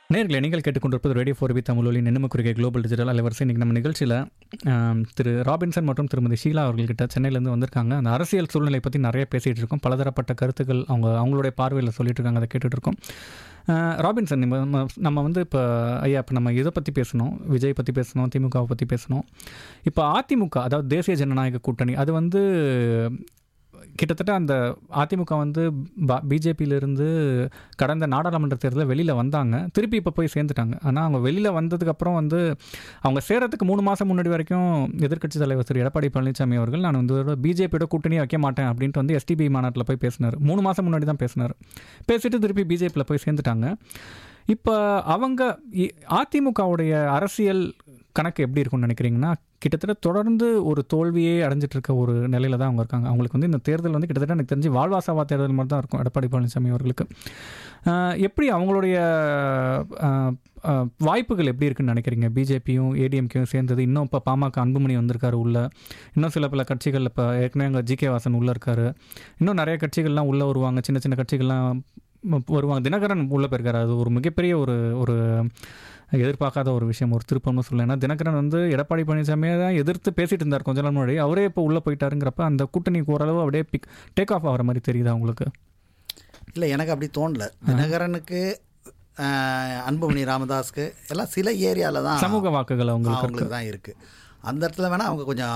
நேர்களை நீங்கள் கேட்டுக்கொண்டிருப்பது ரேடியோ ஃபோர் பி தமிழொலி நினைவு குறுகை குளோபல் டிஜிட்டல் அலைவரிசை இன்றைக்கி நம்ம நிகழ்ச்சியில் ஆம், திரு ராபின்சன் மற்றும் திருமதி ஷீலா அவர்கள்கிட்ட சென்னையிலேருந்து வந்திருக்காங்க அந்த அரசியல் சூழ்நிலை பற்றி நிறைய பேசிகிட்டு இருக்கோம் பலதரப்பட்ட கருத்துக்கள் அவங்க அவங்களுடைய பார்வையில் சொல்லிட்டு இருக்காங்க அதை கேட்டுட்டு இருக்கோம் ஆ, ராபின்சன் நம்ம நம்ம- நம்ம வந்து இப்போ ஐயா இப்போ நம்ம இதை பற்றி பேசணும் விஜய் பற்றி பேசணும் திமுகவை பற்றி பேசணும் இப்போ அதிமுக அதாவது தேசிய ஜனநாயக கூட்டணி அது வந்து கிட்டத்தட்ட அந்த அதிமுக வந்து பிஜேபியிலிருந்து கடந்த நாடாளுமன்ற தேர்தலில் வெளியில் வந்தாங்க திருப்பி இப்போ போய் சேர்ந்துட்டாங்க ஆனால் அவங்க வெளியில் வந்ததுக்கப்புறம் வந்து அவங்க சேரத்துக்கு மூணு மாதம் முன்னாடி வரைக்கும் எதிர்க்கட்சி தலைவர் திரு எடப்பாடி பழனிசாமி அவர்கள் நான் வந்து பிஜேபியோட கூட்டணியை வைக்க மாட்டேன் அப்படின்ட்டு வந்து எஸ்டிபி மாநாட்டில் போய் பேசினார் மூணு மாதம் முன்னாடி தான் பேசினார் பேசிட்டு திருப்பி பிஜேபியில் போய் சேர்ந்துட்டாங்க இப்போ அவங்க இ- அதிமுகவுடைய அரசியல் கணக்கு எப்படி இருக்கும்னு நினைக்கிறீங்கன்னா கிட்டத்தட்ட தொடர்ந்து ஒரு தோல்வியே அடைஞ்சிட்டு இருக்க ஒரு நிலையில தான் அவங்க இருக்காங்க அவங்களுக்கு வந்து இந்த தேர்தல் வந்து கிட்டத்தட்ட எனக்கு தெரிஞ்சு வாழ்வாசாவா தேர்தல் மாதிரி தான் இருக்கும் எடப்பாடி பழனிசாமி அவர்களுக்கு ஆஹ் எப்படி அவங்களுடைய ஆஹ், ஆஹ், வாய்ப்புகள் எப்படி இருக்குன்னு நினைக்கிறீங்க பிஜேபியும் ஏடிஎம்கேயும் சேர்ந்தது இன்னும் இப்போ பாமக அன்புமணி வந்திருக்காரு உள்ள இன்னும் சில பல கட்சிகள் இப்போ ஏற்கனவே அங்கே ஜிகே வாசன் உள்ளே இருக்காரு இன்னும் நிறைய கட்சிகள்லாம் உள்ளே வருவாங்க சின்ன சின்ன கட்சிகள்லாம் ம- வருவாங்க தினகரன் உள்ளே போயிருக்காரு அது ஒரு மிகப்பெரிய ஒரு ஒரு எதிர்பார்க்காத ஒரு விஷயம் ஒரு திருப்பம்னு சொல்லலாம் ஏன்னா தினகரன் வந்து எடப்பாடி பழனிசாமியை தான் எதிர்த்து பேசிட்டு இருந்தார் கொஞ்ச நாள் முன்னாடி அவரே இப்போ உள்ளே போயிட்டாருங்கிறப்ப அந்த கூட்டணிக்கு ஓரளவு அப்படியே பிக் டேக் ஆஃப் ஆகிற மாதிரி தெரியுதா உங்களுக்கு இல்லை எனக்கு அப்படி தோணல தினகரனுக்கு ஆஹ், அன்புமணி ராமதாஸ்க்கு எல்லாம் சில ஏரியாவில் தான் சமூக வாக்குகள் அவங்களுக்கு இருக்கு அவங்களுக்கு தான் இருக்குது அந்த இடத்துல வேணால் அவங்க கொஞ்சம்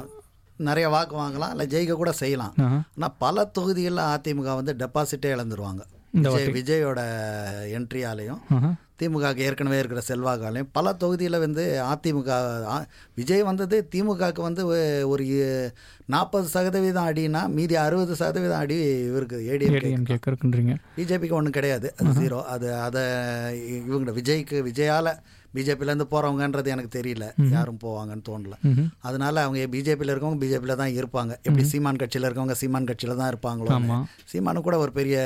நிறைய வாக்கு வாங்கலாம் இல்லை ஜெயிக்க கூட செய்யலாம் ஆஹா. ஆனால் பல தொகுதிகளில் அதிமுக வந்து டெபாசிட்டே இழந்துருவாங்க இந்த விஜய் விஜயோட என்ட்ரியாலையும் ஆஹா. திமுகவுக்கு ஏற்கனவே இருக்கிற செல்வாக்காலையும் பல தொகுதியில் வந்து அதிமுக ஆ- விஜய் வந்தது திமுகவுக்கு வந்து ஒ- ஒரு நாற்பது சதவீதம் அடினா மீதி அறுபது சதவீதம் அடி இவருக்கு ஏடிஎம் ஏடிஎம் கேட்குறீங்க பிஜேபிக்கு ஒன்றும் கிடையாது அது ஜீரோ அது அதை இவங்க விஜய்க்கு விஜயால் பிஜேபியிலேருந்து போகிறவங்கன்றது எனக்கு தெரியல யாரும் போவாங்கன்னு தோணல அதனால அவங்க பிஜேபியில் இருக்கவங்க பிஜேபியில் தான் இருப்பாங்க எப்படி சீமான் கட்சியில் இருக்கவங்க சீமான் கட்சியில் தான் இருப்பாங்களோ ஆமா. சீமானு கூட ஒரு பெரிய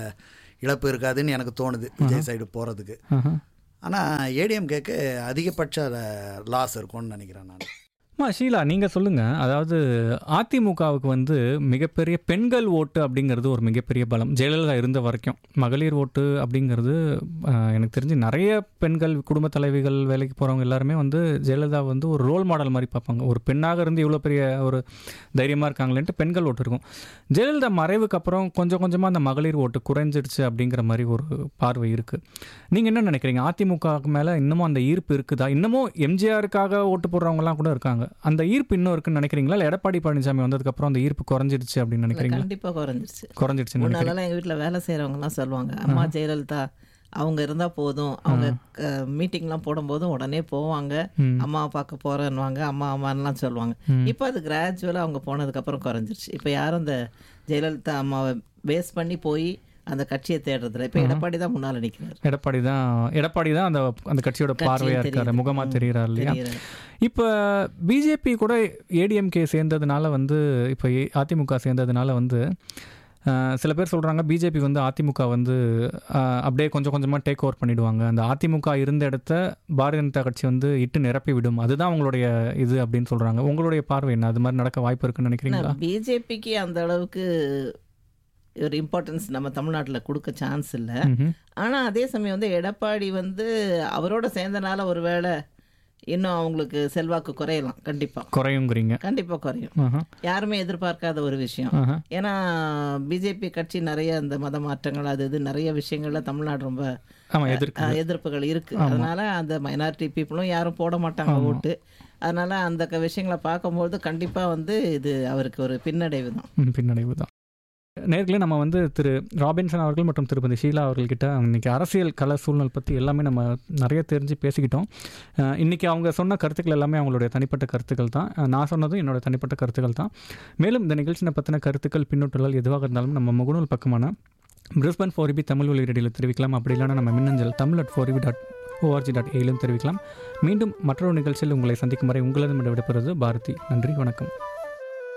இழப்பு இருக்காதுன்னு எனக்கு தோணுது விஜய் சைடு போகிறதுக்கு ஆஹா. ஆனால் ஏடிஎம்கேக்கு அதிகபட்ச லாஸ் இருக்கும்னு நினைக்கிறேன் நான் அம்மா ஷீலா நீங்கள் சொல்லுங்கள் அதாவது அதிமுகவுக்கு வந்து மிகப்பெரிய பெண்கள் ஓட்டு அப்படிங்கிறது ஒரு மிகப்பெரிய பலம் ஜெயலலிதா இருந்த வரைக்கும் மகளிர் ஓட்டு அப்படிங்கிறது ஆஹ், எனக்கு தெரிஞ்சு நிறைய பெண்கள் குடும்ப தலைவிகள் வேலைக்கு போகிறவங்க எல்லாருமே வந்து ஜெயலலிதா வந்து ஒரு ரோல் மாடல் மாதிரி பார்ப்பாங்க ஒரு பெண்ணாக இருந்து இவ்வளோ பெரிய ஒரு தைரியமாக இருக்காங்களேன்ட்டு பெண்கள் ஓட்டு இருக்கும் ஜெயலலிதா மறைவுக்கு அப்புறம் கொஞ்சம் கொஞ்சமாக அந்த மகளிர் ஓட்டு குறைஞ்சிடுச்சு அப்படிங்கிற மாதிரி ஒரு பார்வை இருக்குது நீங்கள் என்ன நினைக்கிறீங்க அதிமுகவுக்கு மேலே இன்னமும் அந்த ஈர்ப்பு இருக்குதா இன்னமும் எம்ஜிஆருக்காக ஓட்டு போடுறவங்கலாம் கூட இருக்காங்க அந்த ஈர்ப்பு இன்னும் இருக்குன்னு நினைக்கிறீங்களா இல்லை எடப்பாடி பழனிசாமி வந்ததுக்கப்புறம் அந்த ஈர்ப்பு குறைஞ்சிடுச்சு அப்படின்னு நினைக்கிறீங்களா கண்டிப்பா குறைஞ்சிருச்சு குறைஞ்சிடுச்சுன்னு நினைக்கிறீங்க முன்னாலலாம் எங்க வீட்ல வேலை செய்யறவங்க எல்லாம் சொல்லுவாங்க அம்மா ஜெயலலிதா அவங்க இருந்தா போதும் அவங்க மீட்டிங்லாம் போடும்போதும் உடனே போவாங்க ம். அம்மாவை பார்க்க போறேன்னுவாங்க அம்மா அம்மான்லாம் சொல்லுவாங்க இப்போ அது கிராஜுவலாக அவங்க போனதுக்கு அப்புறம் குறைஞ்சிருச்சு இப்போ யாரும் இந்த ஜெயலலிதா அம்மாவை பேஸ் பண்ணி போய் அந்த கட்சியை தேடுறதில்ல இப்போ எடப்பாடி தான் முன்னால நிற்கிறார் எடப்பாடி தான் எடப்பாடி தான் அந்த அந்த கட்சியோட பார்வையாக இருக்காரு தெரியுது. முகமாக ம், தெரிகிறார் இல்லையா தெரியுறாரு. இப்போ பிஜேபி கூட ஏடிஎம்கே சேர்ந்ததுனால வந்து இப்போ ஏ- அதிமுக சேர்ந்ததுனால வந்து அஹ், சில பேர் சொல்கிறாங்க பிஜேபி வந்து அதிமுக வந்து அஹ், அப்படியே கொஞ்சம் கொஞ்சமாக டேக் ஓவர் பண்ணிடுவாங்க அந்த அதிமுக இருந்த இடத்த பாரதிய ஜனதா கட்சி வந்து இட்டு நிரப்பி விடும் அதுதான் அவங்களுடைய இது அப்படின்னு சொல்கிறாங்க உங்களுடைய பார்வை என்ன அது மாதிரி நடக்க வாய்ப்பு இருக்குன்னு நினைக்கிறீங்களா பிஜேபிக்கு அந்த அளவுக்கு ஒரு இம்பார்ட்டன்ஸ் நம்ம தமிழ்நாட்டில் கொடுக்க சான்ஸ் இல்லை ம்ஹும். ஆனால் அதே சமயம் வந்து எடப்பாடி வந்து அவரோட சேர்ந்தனால ஒருவேளை இன்னும் அவங்களுக்கு செல்வாக்கு குறையலாம் கண்டிப்பாக குறையுங்கிறீங்க கண்டிப்பாக குறையும் ஆஹா, யாருமே எதிர்பார்க்காத ஒரு விஷயம் ஆஹா. ஏன்னா பிஜேபி கட்சி நிறைய இந்த மத மாற்றங்கள் அது இது நிறைய விஷயங்கள்ல தமிழ்நாடு ரொம்ப ஆமாம் எதிர்க்கு அஹ், எதிர்ப்புகள் இருக்கு அதனால அந்த மைனாரிட்டி பீப்புளும் யாரும் போட மாட்டாங்க ஓட்டு அதனால அந்த க- விஷயங்களை பார்க்கும்போது கண்டிப்பா வந்து இது அவருக்கு ஒரு பின்னடைவு தான் ம், பின்னடைவு தான் நேர்களே நம்ம வந்து திரு ராபின்சன் அவர்கள் மற்றும் திருப்பதி ஷீலா அவர்கள்கிட்ட இன்னைக்கு அரசியல் கல சூழ்நிலை பற்றி எல்லாமே நம்ம நிறைய தெரிஞ்சு பேசிக்கிட்டோம் அஹ், இன்னைக்கு அவங்க சொன்ன கருத்துக்கள் எல்லாமே அவங்களுடைய தனிப்பட்ட கருத்துக்கள் தான் அஹ், நான் சொன்னதும் என்னோட தனிப்பட்ட கருத்துக்கள் தான் மேலும் இந்த நிகழ்ச்சியை பற்றின கருத்துக்கள் பின்னூட்டங்கள் எதுவாக இருந்தாலும் நம்ம முகநூல் பக்கமான பிரிஸ்பன் ஃபோரிபி தமிழ் ஒலிரடியில் தெரிவிக்கலாம் அப்படி இல்லைன்னா நம்ம மின்னஞ்சல் தமிழ் அட் ஃபோரிபி டாட் ஓஆர்ஜி டாட் ஏலும் தெரிவிக்கலாம் மீண்டும் மற்றொரு நிகழ்ச்சியில் உங்களை சந்திக்கும் வரை உங்களிடம் விடைபெறுவது பாரதி நன்றி வணக்கம்